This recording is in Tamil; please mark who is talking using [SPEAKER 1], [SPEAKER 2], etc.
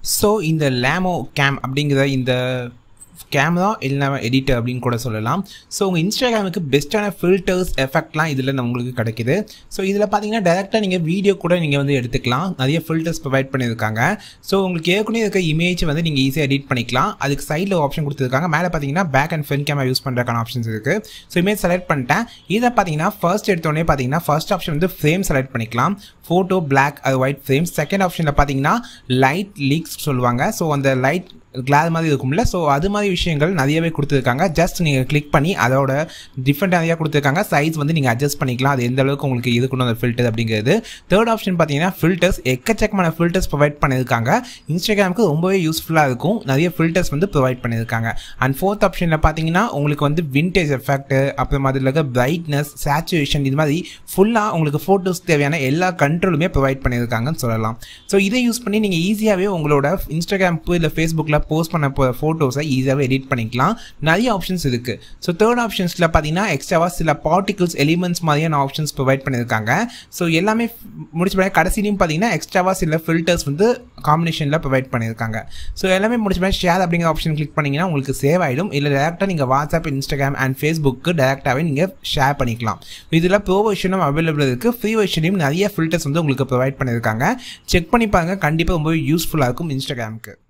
[SPEAKER 1] ஸோ இந்த லேமோ கேம் அப்படிங்கிற இந்த கேம் தான் இல்லை எடிட்டர் அப்படின்னு கூட சொல்லலாம் ஸோ உங்கள் இன்ஸ்டாகிராமுக்கு பெஸ்ட்டான ஃபில்டர்ஸ் எஃபெக்ட்லாம் இதில் உங்களுக்கு கிடைக்குது ஸோ இதில் பார்த்தீங்கன்னா டேரெக்டாக நீங்கள் வீடியோ கூட நீங்கள் வந்து எடுத்துக்கலாம் நிறைய ஃபில்டர்ஸ் ப்ரொவைட் பண்ணியிருக்காங்க ஸோ உங்களுக்கு ஏற்கனவே இருக்க இமேஜ் வந்து நீங்கள் ஈஸியாக எடிட் பண்ணிக்கலாம் அதுக்கு சைடில் ஆப்ஷன் கொடுத்துருக்காங்க மேலே பார்த்தீங்கன்னா back and front camera use பண்ணுறதுக்கான ஆப்ஷன்ஸ் இருக்குது ஸோ இமேஜ் செலக்ட் பண்ணிட்டேன் இதை பார்த்தீங்கன்னா ஃபர்ஸ்ட் எடுத்தோடனே பார்த்தீங்கன்னா ஃபர்ஸ்ட் ஆப்ஷன் வந்து ஃப்ரேம் செலக்ட் பண்ணிக்கலாம் ஃபோட்டோ பிளாக் அது ஒயிட் ஃப்ரேம் செகண்ட் ஆப்ஷனில் பார்த்தீங்கன்னா லைட் லீக்ஸ் சொல்லுவாங்க ஸோ அந்த லைட் கிளாஸ் மாதிரி இருக்கும்ல ஸோ அது மாதிரி விஷயங்கள் நிறையவே கொடுத்துருக்காங்க ஜஸ்ட் நீங்கள் கிளிக் பண்ணி அதோட டிஃப்ரெண்ட் நிறையா கொடுத்துருக்காங்க சைஸ் வந்து நீங்கள் அட்ஜஸ்ட் பண்ணிக்கலாம் அது எந்த அளவுக்கு உங்களுக்கு இருக்கணும் அந்த ஃபில்டர் அப்படிங்கிறது தேர்ட் ஆப்ஷன் பார்த்தீங்கன்னா ஃபில்டர்ஸ் எக்கச்சக்கமான ஃபில்டர்ஸ் ப்ரொவைட் பண்ணியிருக்காங்க இன்ஸ்டாகிராமுக்கு ரொம்பவே யூஸ்ஃபுல்லாக இருக்கும் நிறைய ஃபில்டர்ஸ் வந்து ப்ரொவைட் பண்ணியிருக்காங்க அண்ட் ஃபோர்த் ஆப்ஷனில் பார்த்தீங்கன்னா உங்களுக்கு வந்து விண்டேஜ் எஃபெக்ட் அப்புறம் அதில் இருக்க பிரைட்னஸ் சேச்சுரேஷன் இது மாதிரி ஃபுல்லாக உங்களுக்கு ஃபோட்டோஸ் தேவையான எல்லா கண்ட்ரோலுமே ப்ரொவைட் பண்ணியிருக்காங்கன்னு சொல்லலாம் ஸோ இதை யூஸ் பண்ணி நீங்கள் ஈஸியாகவே உங்களோட இன்ஸ்டாகிராம் இல்லை ஃபேஸ்புக்கில் போஸ்ட் பண்ண போகிற ஃபோட்டோஸை ஈஸியாகவே எடிட் பண்ணிக்கலாம் நிறைய ஆப்ஷன்ஸ் இருக்குது ஸோ தேர்ட் ஆப்ஷன்ஸில் பார்த்தீங்கன்னா எக்ஸ்ட்ராவாக சில பார்ட்டிகல்ஸ் எலிமெண்ட்ஸ் மாதிரியான ஆப்ஷன்ஸ் ப்ரொவைட் பண்ணியிருக்காங்க ஸோ எல்லாமே முடிச்ச பிறகு கடைசிலையும் பார்த்தீங்கன்னா எக்ஸ்ட்ராவாக சில ஃபில்டர்ஸ் வந்து காம்பினேஷனில் ப்ரொவைட் பண்ணியிருக்காங்க ஸோ எல்லாமே முடிச்ச பிறகு ஷேர் அப்படிங்கிற ஆப்ஷன் கிளிக் பண்ணிங்கன்னா உங்களுக்கு சேவ் ஆகிடும் இல்லை டேரெக்டாக நீங்கள் வாட்ஸ்அப் இன்ஸ்டாகிராம் அண்ட் ஃபேஸ்புக்கு டேரெக்டாகவே நீங்கள் ஷேர் பண்ணிக்கலாம் இதில் ப்ரோ வெர்ஷனும் அவைலபிள் இருக்குது ஃப்ரீ வெர்ஷனையும் நிறைய ஃபில்டர்ஸ் வந்து உங்களுக்கு ப்ரொவைட் பண்ணியிருக்காங்க செக் பண்ணி பாருங்கள் கண்டிப்பாக ரொம்ப யூஸ்ஃபுல்லாக இருக்கும் இன்ஸ்டாகிராமுக்கு